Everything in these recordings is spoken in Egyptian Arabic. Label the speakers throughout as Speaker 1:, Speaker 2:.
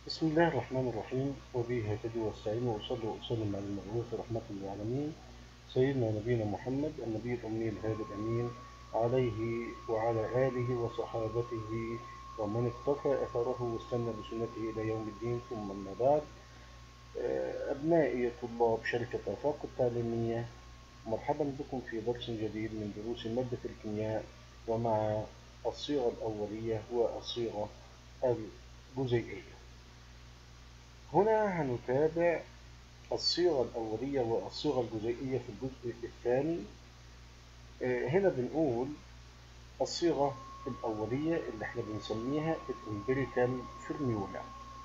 Speaker 1: بسم الله الرحمن الرحيم وبه يهتدي واستعين وأصلي وأسلم على المبعوث رحمة للعالمين سيدنا نبينا محمد النبي الأمي الهادي الأمين عليه وعلى آله وصحابته ومن اقتفى أثره واستنى بسنته إلى يوم الدين ثم أما بعد أبنائي طلاب شركة آفاق التعليمية مرحبا بكم في درس جديد من دروس مادة الكيمياء ومع الصيغة الأولية والصيغة الجزيئية هنا هنتابع الصيغة الأولية والصيغة الجزيئية في الجزء الثاني هنا بنقول الصيغة الأولية اللي احنا بنسميها الامبيريكال فورميولا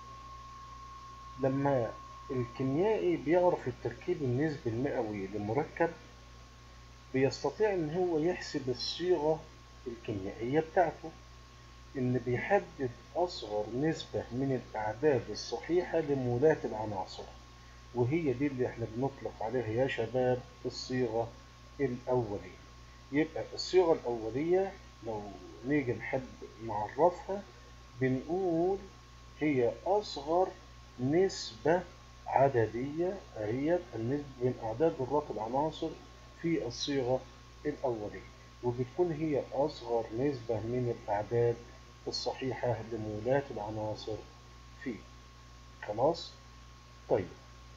Speaker 1: لما الكيميائي بيعرف التركيب النسبي المئوي لمركب بيستطيع ان هو يحسب الصيغة الكيميائية بتاعته ان بيحدد اصغر نسبة من الاعداد الصحيحة لمولاة العناصر وهي دي اللي احنا بنطلق عليها يا شباب الصيغة الاولية يبقى الصيغة الاولية لو نيجي نحب نعرفها بنقول هي اصغر نسبة عددية هي النسبة من أعداد ذرات العناصر في الصيغة الأولية وبتكون هي أصغر نسبة من الأعداد الصحيحة لمولاة العناصر فيه خلاص؟ طيب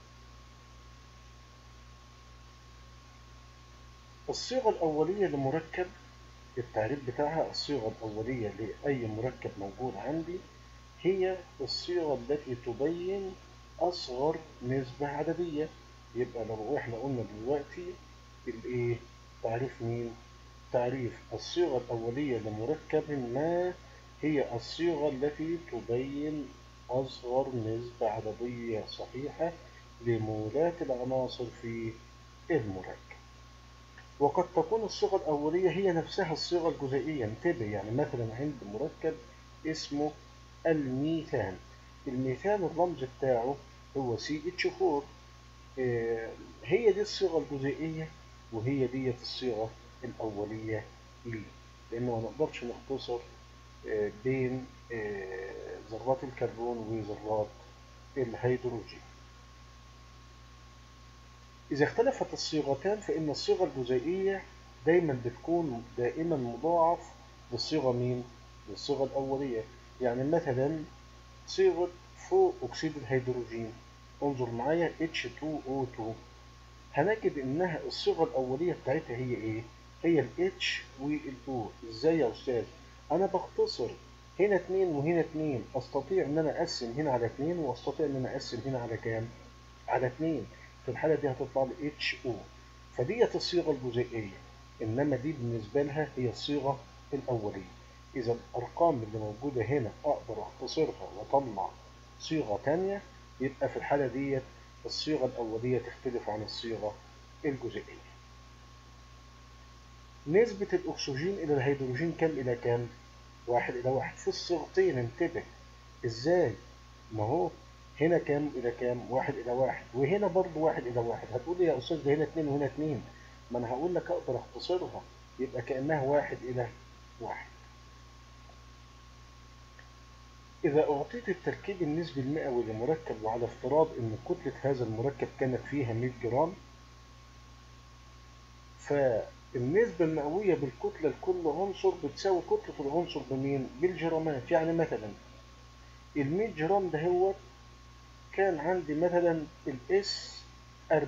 Speaker 1: الصيغة الأولية لمركب التعريف بتاعها الصيغة الأولية لأي مركب موجود عندي هي الصيغة التي تبين أصغر نسبة عددية يبقى لو احنا قلنا دلوقتي الايه تعريف مين تعريف الصيغة الأولية لمركب ما هي الصيغة التي تبين أصغر نسبة عددية صحيحة لمولاة العناصر في المركب وقد تكون الصيغة الأولية هي نفسها الصيغة الجزيئية انتبه يعني مثلا عند مركب اسمه الميثان الميثان الرمز بتاعه هو سي اتش 4 هي دي الصيغة الجزيئية وهي دي الصيغة الأولية ليه لأنه ما نقدرش نختصر بين ذرات الكربون وذرات الهيدروجين إذا اختلفت الصيغتان فإن الصيغة الجزيئية دايما بتكون دائما مضاعف للصيغة مين؟ للصيغة الأولية يعني مثلا صيغة فوق أكسيد الهيدروجين انظر معايا H2O2 هنجد إنها الصيغة الأولية بتاعتها هي إيه؟ هي ال H وال O إزاي يا أستاذ؟ أنا بختصر هنا اتنين وهنا اتنين أستطيع إن أنا أقسم هنا على اتنين وأستطيع إن أنا أقسم هنا على كام؟ على اتنين في الحالة دي هتطلع لي HO فديت الصيغة الجزيئية إنما دي بالنسبة لها هي الصيغة الأولية إذا الأرقام اللي موجودة هنا أقدر أختصرها وأطلع صيغة تانية يبقى في الحالة ديت الصيغة الأولية تختلف عن الصيغة الجزيئية. نسبة الأكسجين إلى الهيدروجين كم إلى كم؟ واحد إلى واحد في الصيغتين انتبه إزاي؟ ما هو هنا كام إلى كام؟ واحد إلى واحد وهنا برضه واحد إلى واحد هتقول لي يا أستاذ ده هنا اتنين وهنا اتنين ما أنا هقول لك أقدر أختصرها يبقى كأنها واحد إلى واحد. إذا أعطيت التركيب النسبي المئوي لمركب وعلى افتراض أن كتلة هذا المركب كانت فيها 100 جرام فالنسبة المئوية بالكتلة لكل عنصر بتساوي كتلة العنصر بمين؟ بالجرامات يعني مثلا ال 100 جرام ده هو كان عندي مثلا الاس 40.5%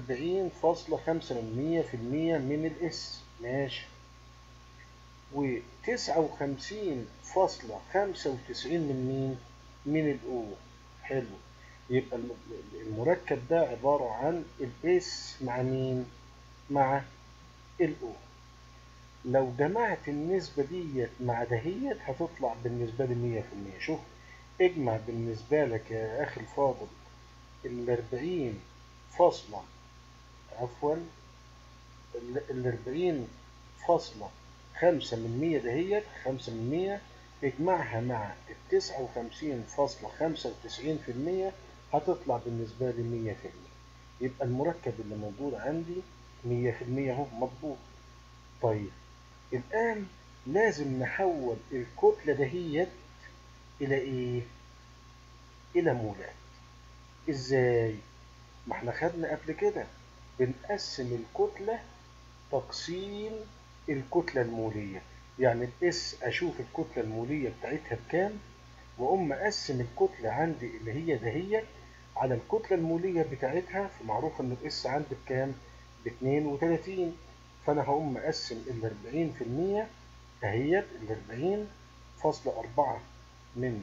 Speaker 1: من الاس ماشي و 59.95 من مين؟ من الأو حلو يبقى المركب ده عبارة عن الإس مع مين؟ مع الأو لو جمعت النسبة ديت مع دهيت هتطلع بالنسبة لي مية في المية شوف اجمع بالنسبة لك يا أخي الفاضل الأربعين فاصلة عفوا الأربعين فاصلة خمسة من مية دهيت خمسة من مية اجمعها مع التسعة وخمسين فاصلة خمسة وتسعين في المية هتطلع بالنسبة لي مية في المية يبقى المركب اللي موجود عندي مية في المية اهو مضبوط طيب الآن لازم نحول الكتلة دهيت إلى إيه؟ إلى مولات إزاي؟ ما احنا خدنا قبل كده بنقسم الكتلة تقسيم الكتلة المولية يعني الاس اشوف الكتلة المولية بتاعتها بكام واقوم مقسم الكتلة عندي اللي هي دهيت على الكتلة المولية بتاعتها فمعروف ان الاس عندي بكام ب 32 فانا هقوم مقسم ال 40% اهيت ال 40 فاصلة أربعة من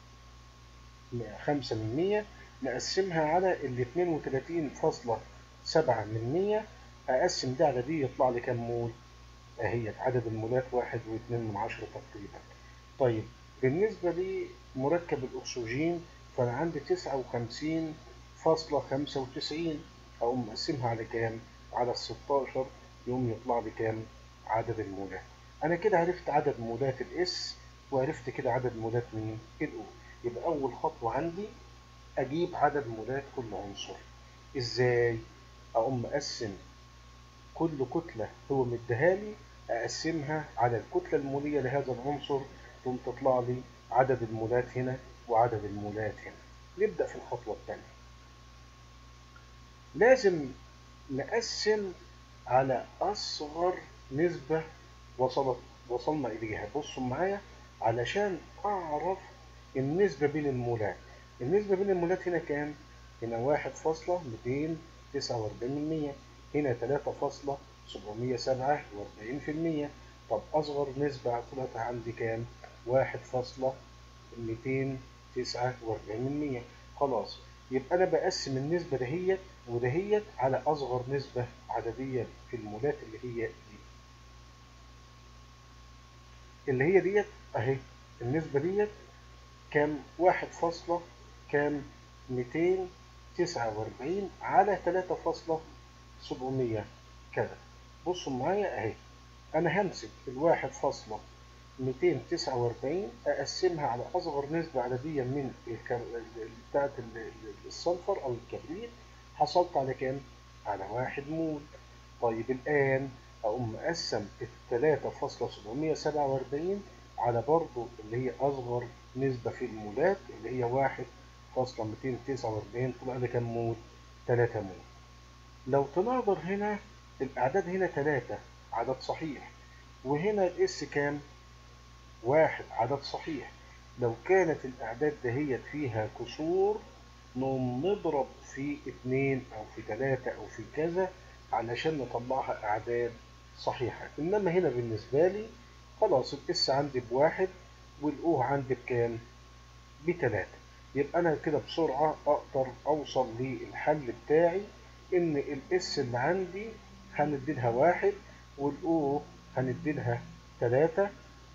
Speaker 1: خمسة من مية نقسمها على ال 32 فاصلة سبعة من مية أقسم ده على دي يطلع لي كام مول؟ أهي عدد المولات واحد واتنين من عشرة تقريبا. طيب بالنسبة لمركب الأكسجين فأنا عندي تسعة وخمسين فاصلة خمسة وتسعين أقوم مقسمها على كام؟ على الستاشر يقوم يطلع لي كام؟ عدد المولات. أنا كده عرفت عدد مولات الإس وعرفت كده عدد مولات مين؟ الأو. يبقى أول خطوة عندي أجيب عدد مولات كل عنصر. إزاي؟ أقوم مقسم كل كتلة هو مديها لي أقسمها على الكتلة المولية لهذا العنصر ثم تطلع لي عدد المولات هنا وعدد المولات هنا نبدأ في الخطوة الثانية لازم نقسم على أصغر نسبة وصلت وصلنا إليها بصوا معايا علشان أعرف النسبة بين المولات النسبة بين المولات هنا كام؟ هنا واحد فاصلة ميتين تسعة وأربعين من مية هنا تلاتة فاصلة سبعمية سبعة وأربعين في المية طب أصغر نسبة طلعت عندي كام؟ واحد فاصلة ميتين تسعة وأربعين من مية خلاص يبقى أنا بقسم النسبة دهيت ودهيت على أصغر نسبة عددية في المولات اللي هي دي اللي هي ديت أهي النسبة ديت كام واحد فاصلة كام ميتين تسعة وأربعين على تلاتة فاصلة سبعمية كذا بصوا معايا أهي أنا همسك الواحد فاصلة ميتين تسعة وأربعين أقسمها على أصغر نسبة عددية من الكر... بتاعة الصلفر أو الكبريت حصلت على كام؟ على واحد مول طيب الآن أقوم مقسم التلاتة فاصلة سبعمية سبعة وأربعين على برضو اللي هي أصغر نسبة في المولات اللي هي واحد فاصلة ميتين تسعة وأربعين طلع لي كام مول؟ تلاتة مول لو تناظر هنا الأعداد هنا تلاتة عدد صحيح وهنا الإس كام؟ واحد عدد صحيح لو كانت الأعداد دهيت فيها كسور نقوم نضرب في اتنين أو في تلاتة أو في كذا علشان نطلعها أعداد صحيحة إنما هنا بالنسبة لي خلاص الإس عندي بواحد والأو عندي بكام؟ بتلاتة يبقى أنا كده بسرعة أقدر أوصل للحل بتاعي إن الإس اللي عندي هنديلها واحد والأو هنديلها تلاتة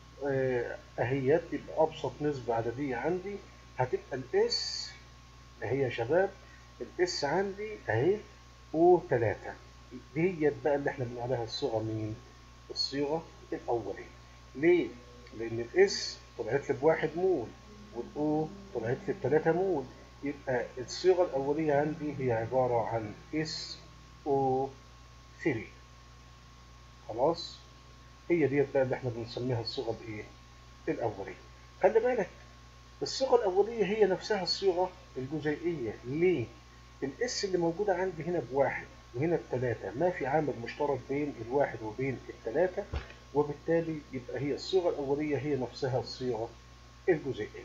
Speaker 1: اهيت يبقى ابسط نسبة عددية عندي هتبقى الاس اهي يا شباب الاس عندي اهي او 3 ديت بقى اللي احنا بنقول عليها الصيغة مين؟ الصيغة الأولية ليه؟ لأن الاس طلعت لي بواحد مول والاو طلعت لي بثلاثة مول يبقى الصيغة الأولية عندي هي عبارة عن اس او 3 خلاص؟ هي ديت بقى اللي احنا بنسميها الصيغه الايه؟ الاوليه. خلي بالك الصيغه الاوليه هي نفسها الصيغه الجزيئيه، ليه؟ الاس اللي موجوده عندي هنا بواحد وهنا بثلاثه، ما في عامل مشترك بين الواحد وبين الثلاثه وبالتالي يبقى هي الصيغه الاوليه هي نفسها الصيغه الجزيئيه.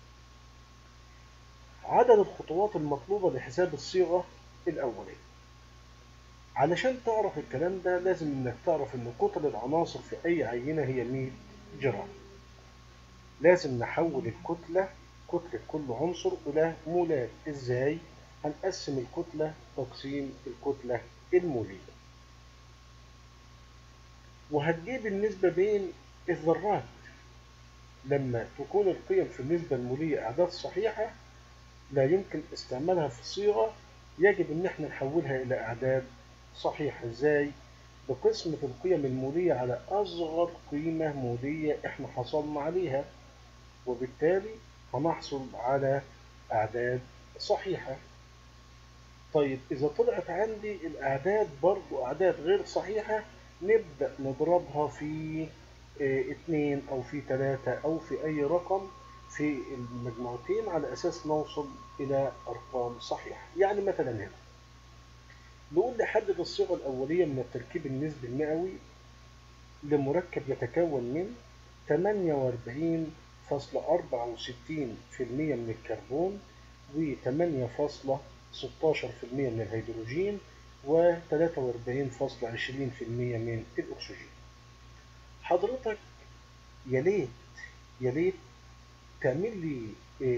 Speaker 1: عدد الخطوات المطلوبه لحساب الصيغه الاوليه. علشان تعرف الكلام ده لازم انك تعرف ان كتل العناصر في اي عينة هي 100 جرام لازم نحول الكتلة كتلة كل عنصر الى مولات ازاي هنقسم الكتلة تقسيم الكتلة المولية وهتجيب النسبة بين الذرات لما تكون القيم في النسبة المولية أعداد صحيحة لا يمكن استعمالها في صيغة يجب ان احنا نحولها الى اعداد صحيح ازاي بقسمة القيم المولية على أصغر قيمة مولية احنا حصلنا عليها وبالتالي هنحصل على أعداد صحيحة طيب إذا طلعت عندي الأعداد برضو أعداد غير صحيحة نبدأ نضربها في اه اتنين أو في تلاتة أو في أي رقم في المجموعتين على أساس نوصل إلى أرقام صحيحة يعني مثلا هنا نقول نحدد الصيغة الأولية من التركيب النسبي المئوي لمركب يتكون من 48.64% من الكربون و 8.16% من الهيدروجين و 43.20% من الأكسجين حضرتك يا ليت يا ليت تعمل لي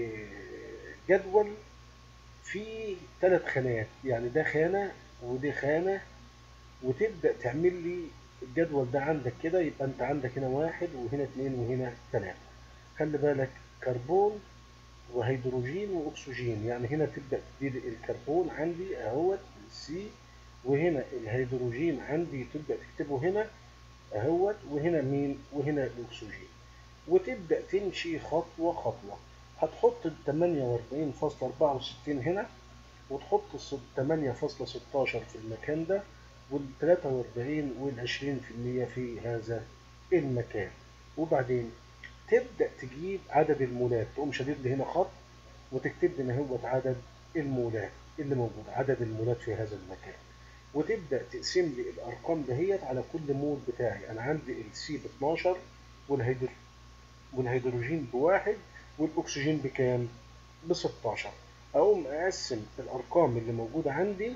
Speaker 1: جدول فيه ثلاث خانات يعني ده خانة ودي خانة وتبدأ تعمل لي الجدول ده عندك كده يبقى انت عندك هنا واحد وهنا اتنين وهنا تلاتة خلي بالك كربون وهيدروجين واكسجين يعني هنا تبدأ تدي الكربون عندي اهوت سي وهنا الهيدروجين عندي تبدأ تكتبه هنا اهوت وهنا مين وهنا الاكسجين وتبدأ تمشي خطوة خطوة هتحط ال 48.64 هنا وتحط ال 8.16 في المكان ده وال 43 وال 20% في هذا المكان وبعدين تبدأ تجيب عدد المولات تقوم شديد لي هنا خط وتكتب لي هو عدد المولات اللي موجود عدد المولات في هذا المكان وتبدأ تقسم لي الأرقام دهيت على كل مول بتاعي أنا عندي السي ب 12 والهيدر والهيدروجين بواحد والأكسجين بكام؟ ب 16 أقوم أقسم الأرقام اللي موجودة عندي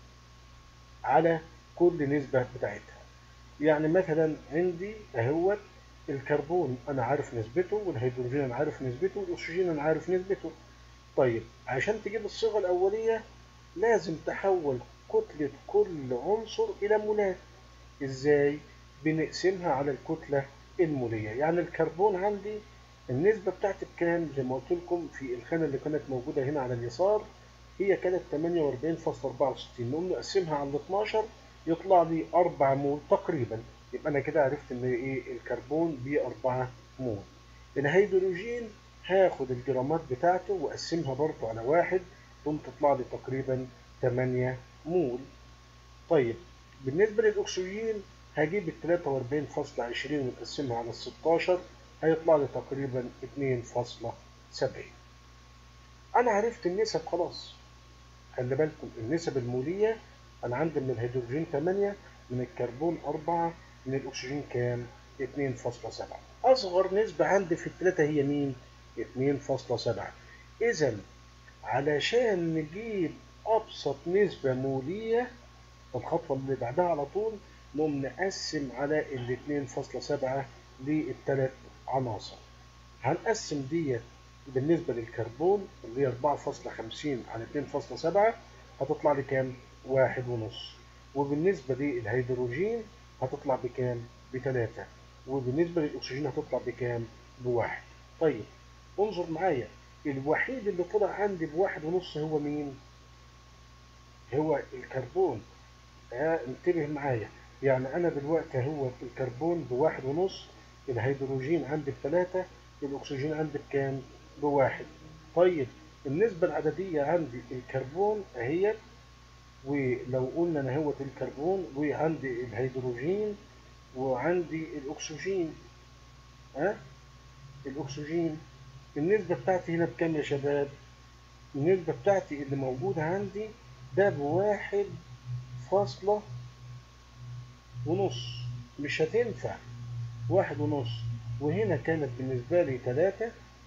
Speaker 1: على كل نسبة بتاعتها يعني مثلا عندي اهوت الكربون انا عارف نسبته والهيدروجين انا عارف نسبته والاكسجين انا عارف نسبته طيب عشان تجيب الصيغة الاولية لازم تحول كتلة كل عنصر الى مولات ازاي بنقسمها على الكتلة المولية يعني الكربون عندي النسبة بتاعتي بكام زي ما قلت لكم في الخانة اللي كانت موجودة هنا على اليسار هي كانت 48.64 نقوم نقسمها على 12 يطلع لي 4 مول تقريبا يبقى انا كده عرفت ان ايه الكربون ب 4 مول الهيدروجين هاخد الجرامات بتاعته واقسمها برضه على واحد ثم تطلع لي تقريبا 8 مول طيب بالنسبة للأكسجين هجيب ال 43.20 ونقسمها على ال 16 هيطلع لي تقريبا 2.70 أنا عرفت النسب خلاص خلي بالكم النسب المولية أنا عندي من الهيدروجين 8 من الكربون 4 من الأكسجين كام؟ 2.7 أصغر نسبة عندي في الثلاثة هي مين؟ 2.7 إذا علشان نجيب أبسط نسبة مولية الخطوة اللي بعدها على طول نقوم نقسم على ال 2.7 للثلاث عناصر هنقسم ديت بالنسبة للكربون اللي هي 4.50 على 2.7 هتطلع لي كام؟ واحد ونص وبالنسبة للهيدروجين هتطلع بكام؟ بتلاتة وبالنسبة للأكسجين هتطلع بكام؟ بواحد طيب انظر معايا الوحيد اللي طلع عندي بواحد ونص هو مين؟ هو الكربون آه انتبه معايا يعني أنا دلوقتي هو الكربون بواحد ونص الهيدروجين عندي بتلاتة الأكسجين عندي بكام؟ بواحد طيب النسبة العددية عندي الكربون اهيت ولو قلنا انا هوت الكربون وعندي الهيدروجين وعندي الاكسجين ها أه؟ الاكسجين النسبة بتاعتي هنا بكام يا شباب النسبة بتاعتي اللي موجودة عندي ده بواحد فاصلة ونص مش هتنفع واحد ونص وهنا كانت بالنسبة لي تلاتة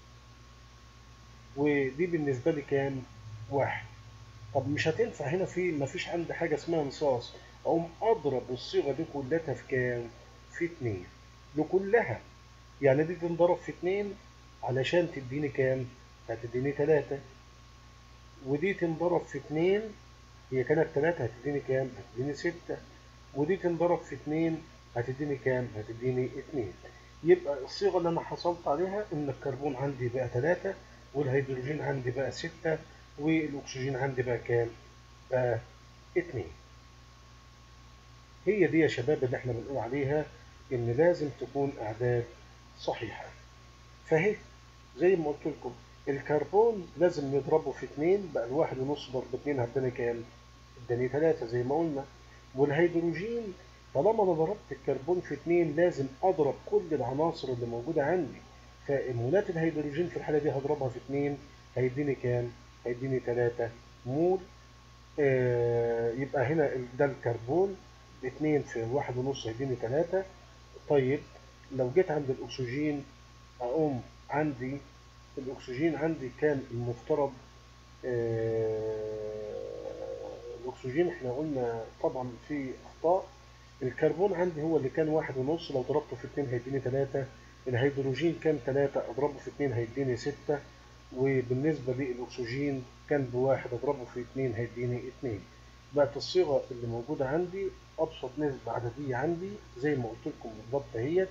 Speaker 1: ودي بالنسبة لي كام واحد طب مش هتنفع هنا في مفيش عندي حاجة اسمها نصاص أقوم أضرب الصيغة دي كلها في كام؟ في اتنين لكلها يعني دي تنضرب في اتنين علشان تديني كام؟ هتديني تلاتة ودي تنضرب في اتنين هي كانت تلاتة هتديني كام؟ هتديني ستة ودي تنضرب في اتنين هتديني كام؟ هتديني اتنين يبقى الصيغة اللي أنا حصلت عليها إن الكربون عندي بقى تلاتة والهيدروجين عندي بقى ستة والأكسجين عندي بقى كام؟ بقى اتنين. هي دي يا شباب اللي احنا بنقول عليها إن لازم تكون أعداد صحيحة. فهي زي ما قلت لكم الكربون لازم نضربه في اتنين بقى الواحد ونص ضرب اتنين هداني كام؟ اداني تلاتة زي ما قلنا. والهيدروجين طالما انا ضربت الكربون في اتنين لازم اضرب كل العناصر اللي موجودة عندي فمولات الهيدروجين في الحالة دي هضربها في 2 هيديني كام؟ هيديني 3 مول آه يبقى هنا ده الكربون 2 في واحد ونص هيديني 3 طيب لو جيت عند الأكسجين أقوم عندي الأكسجين عندي كان المفترض آه الأكسجين احنا قلنا طبعا في أخطاء الكربون عندي هو اللي كان واحد ونص لو ضربته في 2 هيديني 3 الهيدروجين كان 3 اضربه في 2 هيديني 6 وبالنسبة للأكسجين كان بواحد اضربه في 2 هيديني 2 بقت الصيغة اللي موجودة عندي أبسط نسبة عددية عندي زي ما قلت لكم بالضبط هي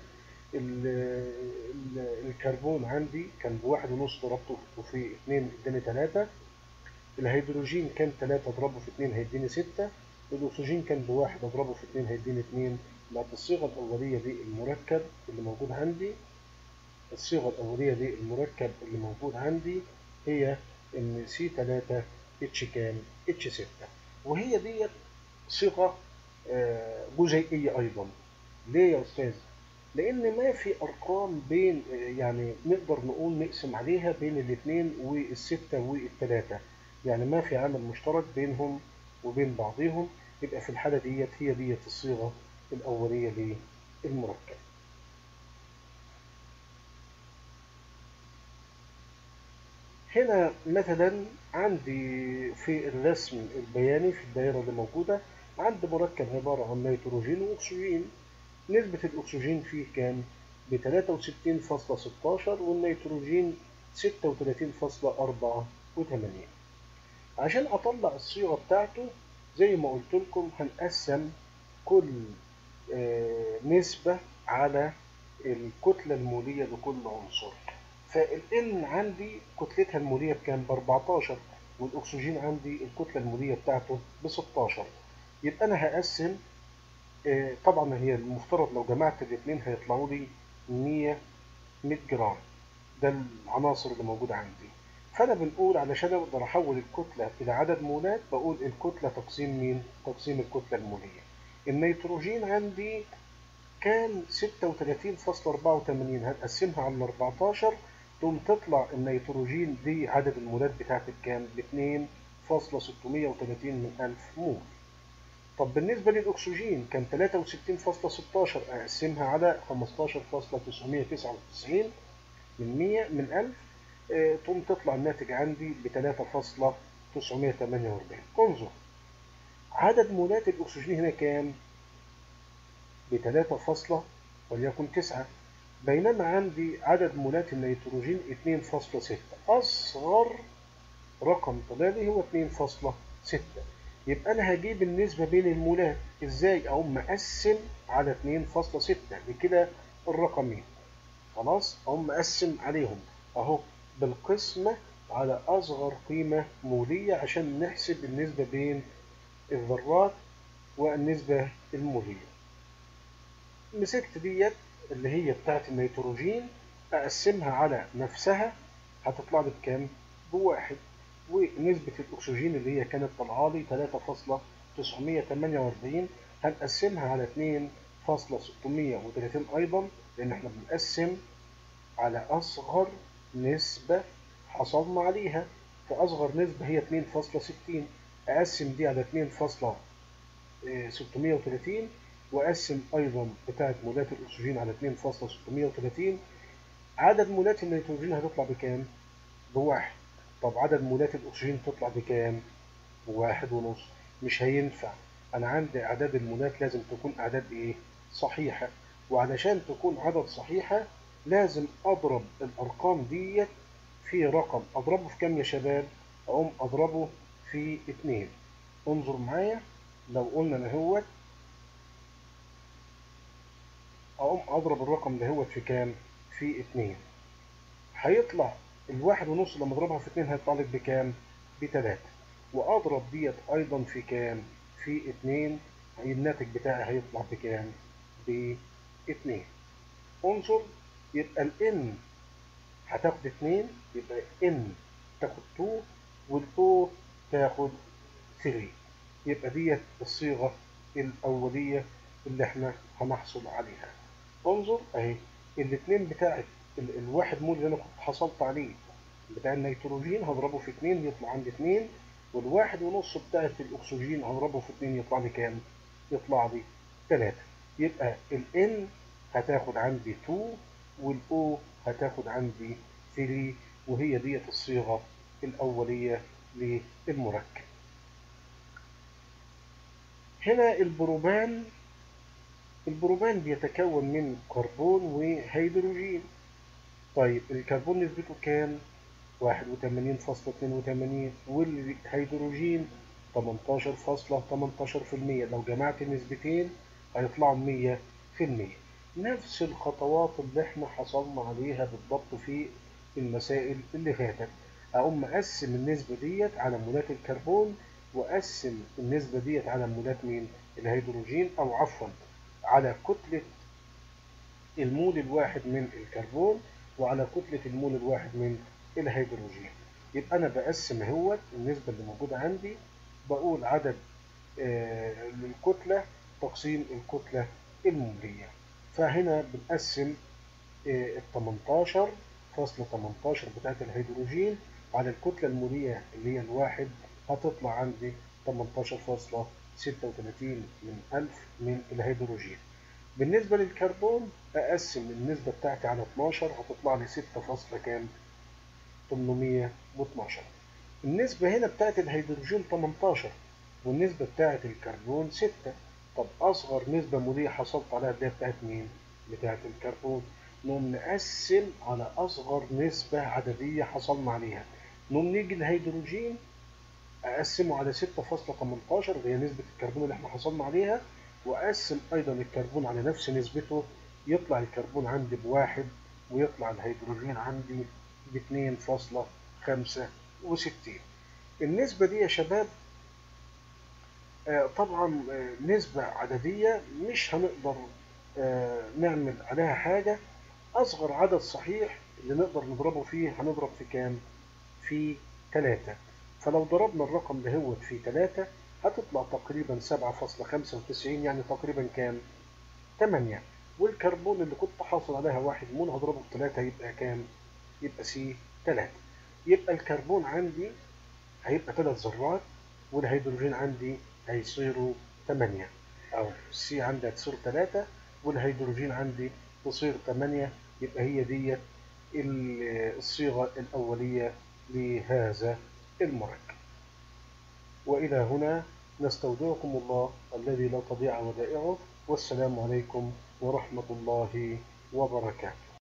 Speaker 1: الكربون عندي كان بواحد ونص ضربته في 2 اداني 3 الهيدروجين كان 3 اضربه في 2 هيديني 6 الأكسجين كان بواحد اضربه في 2 هيديني 2 بقت الصيغة الأولية للمركب اللي موجود عندي الصيغة الأولية للمركب اللي موجود عندي هي إن سي 3 اتش كام اتش 6 وهي ديت صيغة جزيئية أيضا ليه يا أستاذ؟ لأن ما في أرقام بين يعني نقدر نقول نقسم عليها بين الاثنين والستة والثلاثة يعني ما في عامل مشترك بينهم وبين بعضهم يبقى في الحالة ديت هي ديت الصيغة الأولية للمركب هنا مثلا عندي في الرسم البياني في الدائرة اللي موجودة عندي مركب عبارة عن نيتروجين وأكسجين نسبة الأكسجين فيه كام؟ ب 63.16 والنيتروجين 36.84 عشان أطلع الصيغة بتاعته زي ما قلت لكم هنقسم كل نسبة على الكتلة المولية لكل عنصر فالN عندي كتلتها المولية بكام؟ ب 14 والأكسجين عندي الكتلة المولية بتاعته ب 16 يبقى أنا هقسم طبعا هي المفترض لو جمعت الاثنين هيطلعوا لي 100 100 جرام ده العناصر اللي موجودة عندي فأنا بنقول علشان أقدر أحول الكتلة إلى عدد مولات بقول الكتلة تقسيم مين؟ تقسيم الكتلة المولية النيتروجين عندي كان 36.84 هنقسمها على 14 تقوم تطلع النيتروجين دي عدد المولات بتاعتي بكام؟ ب 2.630 من 1000 مول طب بالنسبة للأكسجين كان 63.16 أقسمها على 15.999 من 100 من 1000 تقوم تطلع الناتج عندي ب 3.948 انظر عدد مولات الأكسجين هنا كام؟ ب 3 وليكن 9 بينما عندي عدد مولات النيتروجين 2.6 أصغر رقم طلع لي هو 2.6 يبقى أنا هجيب النسبة بين المولات إزاي؟ أقوم مقسم على 2.6 بكده الرقمين خلاص؟ أقوم مقسم عليهم أهو بالقسمة على أصغر قيمة مولية عشان نحسب النسبة بين الذرات والنسبة المولية مسكت ديت اللي هي بتاعت النيتروجين أقسمها على نفسها هتطلع لي بكام؟ بواحد ونسبة الأكسجين اللي هي كانت طالعة لي 3.948 هنقسمها على 2.630 أيضا لأن احنا بنقسم على أصغر نسبة حصلنا عليها فأصغر نسبة هي 2.60 أقسم دي على 2.630 وأقسم أيضا بتاعة مولات الأكسجين على 2.630 عدد مولات النيتروجين هتطلع بكام؟ بواحد طب عدد مولات الأكسجين تطلع بكام؟ بواحد ونص مش هينفع أنا عندي أعداد المولات لازم تكون أعداد إيه؟ صحيحة وعلشان تكون عدد صحيحة لازم أضرب الأرقام ديت في رقم أضربه في كام يا شباب؟ أقوم أضربه في اتنين انظر معايا لو قلنا نهوت أقوم أضرب الرقم دهوت في كام؟ في اتنين هيطلع الواحد ونص لما اضربها في اتنين هيطلع لك بكام؟ بتلاتة وأضرب ديت أيضا في كام؟ في اتنين الناتج بتاعي هيطلع بكام؟ باتنين انظر يبقى ال N هتاخد اتنين يبقى N تاخد 2 والO تاخد 3 يبقى ديت الصيغة الأولية اللي احنا هنحصل عليها انظر اهي الاتنين بتاع ال- الواحد مول اللي انا كنت حصلت عليه بتاع النيتروجين هضربه في اتنين يطلع عندي اتنين والواحد ونص بتاعة الاكسجين هضربه في اتنين يطلع لي كام؟ يطلع لي تلاتة يبقى ال N هتاخد عندي 2 وال O هتاخد عندي 3 وهي ديت الصيغة الأولية للمركب هنا البروبان البروبان بيتكون من كربون وهيدروجين طيب الكربون نسبته كام؟ 81.82 والهيدروجين 18.18% لو جمعت النسبتين هيطلعوا 100% نفس الخطوات اللي احنا حصلنا عليها بالضبط في المسائل اللي فاتت اقوم مقسم النسبة ديت على مولات الكربون واقسم النسبة ديت على مولات مين الهيدروجين او عفوا على كتلة المول الواحد من الكربون وعلى كتلة المول الواحد من الهيدروجين يبقى أنا بقسم اهوت النسبة اللي موجودة عندي بقول عدد آه الكتلة تقسيم الكتلة المولية فهنا بنقسم ال 18 فاصلة 18 بتاعت الهيدروجين على الكتلة المولية اللي هي الواحد هتطلع عندي 18.36 من ألف من الهيدروجين بالنسبة للكربون أقسم النسبة بتاعتي على 12 هتطلع لي 6 فاصلة كام 812 النسبة هنا بتاعت الهيدروجين 18 والنسبة بتاعت الكربون 6 طب أصغر نسبة مولية حصلت عليها اللي هي بتاعت مين؟ بتاعت الكربون نقوم نقسم على أصغر نسبة عددية حصلنا عليها نقوم نيجي الهيدروجين أقسمه على 6.18 اللي هي نسبة الكربون اللي احنا حصلنا عليها وأقسم أيضا الكربون على نفس نسبته يطلع الكربون عندي بواحد ويطلع الهيدروجين عندي ب 2.65 النسبة دي يا شباب آه طبعا آه نسبة عددية مش هنقدر آه نعمل عليها حاجة أصغر عدد صحيح اللي نقدر نضربه فيه هنضرب في كام؟ في 3 فلو ضربنا الرقم ده هو في 3 هتطلع تقريبا 7.95 يعني تقريبا كام؟ 8 والكربون اللي كنت حاصل عليها واحد مول هضربه في 3 يبقى كام؟ يبقى سي 3 يبقى الكربون عندي هيبقى 3 ذرات والهيدروجين عندي هيصيروا 8 أو السي عندي هتصير 3 والهيدروجين عندي تصير 8 يبقى هي ديت الصيغة الأولية لهذا المركب وإلى هنا نستودعكم الله الذي لا تضيع ودائعه والسلام عليكم ورحمة الله وبركاته